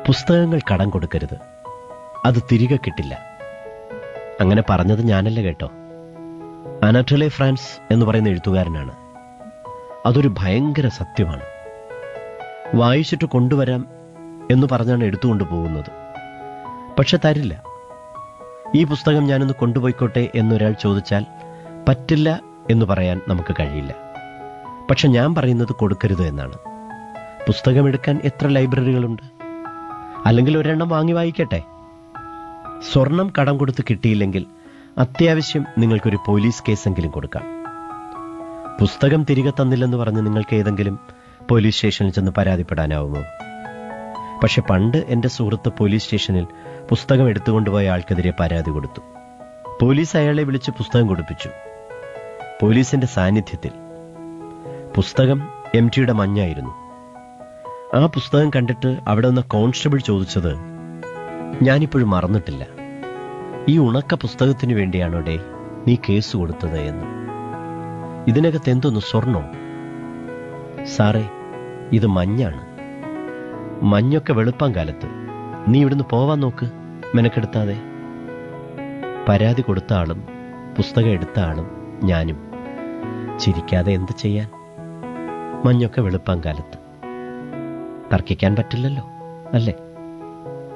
പുസ്തകങ്ങൾ കടം കൊടുക്കരുത് അത് തിരികെ കിട്ടില്ല അങ്ങനെ പറഞ്ഞത് ഞാനല്ല കേട്ടോ അനറ്റലെ ഫ്രാൻസ് എന്ന് പറയുന്ന എഴുത്തുകാരനാണ് അതൊരു ഭയങ്കര സത്യമാണ് വായിച്ചിട്ട് കൊണ്ടുവരാം എന്ന് പറഞ്ഞാണ് എടുത്തുകൊണ്ട് പോകുന്നത് പക്ഷെ തരില്ല ഈ പുസ്തകം ഞാനൊന്ന് കൊണ്ടുപോയിക്കോട്ടെ എന്നൊരാൾ ചോദിച്ചാൽ പറ്റില്ല എന്ന് പറയാൻ നമുക്ക് കഴിയില്ല പക്ഷെ ഞാൻ പറയുന്നത് കൊടുക്കരുത് എന്നാണ് പുസ്തകമെടുക്കാൻ എത്ര ലൈബ്രറികളുണ്ട് അല്ലെങ്കിൽ ഒരെണ്ണം വാങ്ങി വായിക്കട്ടെ സ്വർണം കടം കൊടുത്ത് കിട്ടിയില്ലെങ്കിൽ അത്യാവശ്യം നിങ്ങൾക്കൊരു പോലീസ് കേസെങ്കിലും കൊടുക്കാം പുസ്തകം തിരികെ തന്നില്ലെന്ന് പറഞ്ഞ് നിങ്ങൾക്ക് ഏതെങ്കിലും പോലീസ് സ്റ്റേഷനിൽ ചെന്ന് പരാതിപ്പെടാനാവുമോ പക്ഷെ പണ്ട് എൻ്റെ സുഹൃത്ത് പോലീസ് സ്റ്റേഷനിൽ പുസ്തകം എടുത്തുകൊണ്ടുപോയ ആൾക്കെതിരെ പരാതി കൊടുത്തു പോലീസ് അയാളെ വിളിച്ച് പുസ്തകം കൊടുപ്പിച്ചു പോലീസിന്റെ സാന്നിധ്യത്തിൽ പുസ്തകം എം ടിയുടെ മഞ്ഞായിരുന്നു ആ പുസ്തകം കണ്ടിട്ട് അവിടെ നിന്ന് കോൺസ്റ്റബിൾ ചോദിച്ചത് ഞാനിപ്പോഴും മറന്നിട്ടില്ല ഈ ഉണക്ക പുസ്തകത്തിന് വേണ്ടിയാണോ ഡേ നീ കേസ് കൊടുത്തത് എന്ന് ഇതിനകത്ത് എന്തോന്നു സ്വർണോ സാറേ ഇത് മഞ്ഞാണ് മഞ്ഞൊക്കെ വെളുപ്പാൻ കാലത്ത് നീ ഇവിടുന്ന് പോവാൻ നോക്ക് മെനക്കെടുത്താതെ പരാതി കൊടുത്ത ആളും പുസ്തകം എടുത്ത ആളും ഞാനും ചിരിക്കാതെ എന്ത് ചെയ്യാൻ മഞ്ഞൊക്കെ വെളുപ്പാൻ കാലത്ത് തർക്കിക്കാൻ പറ്റില്ലല്ലോ അല്ലേ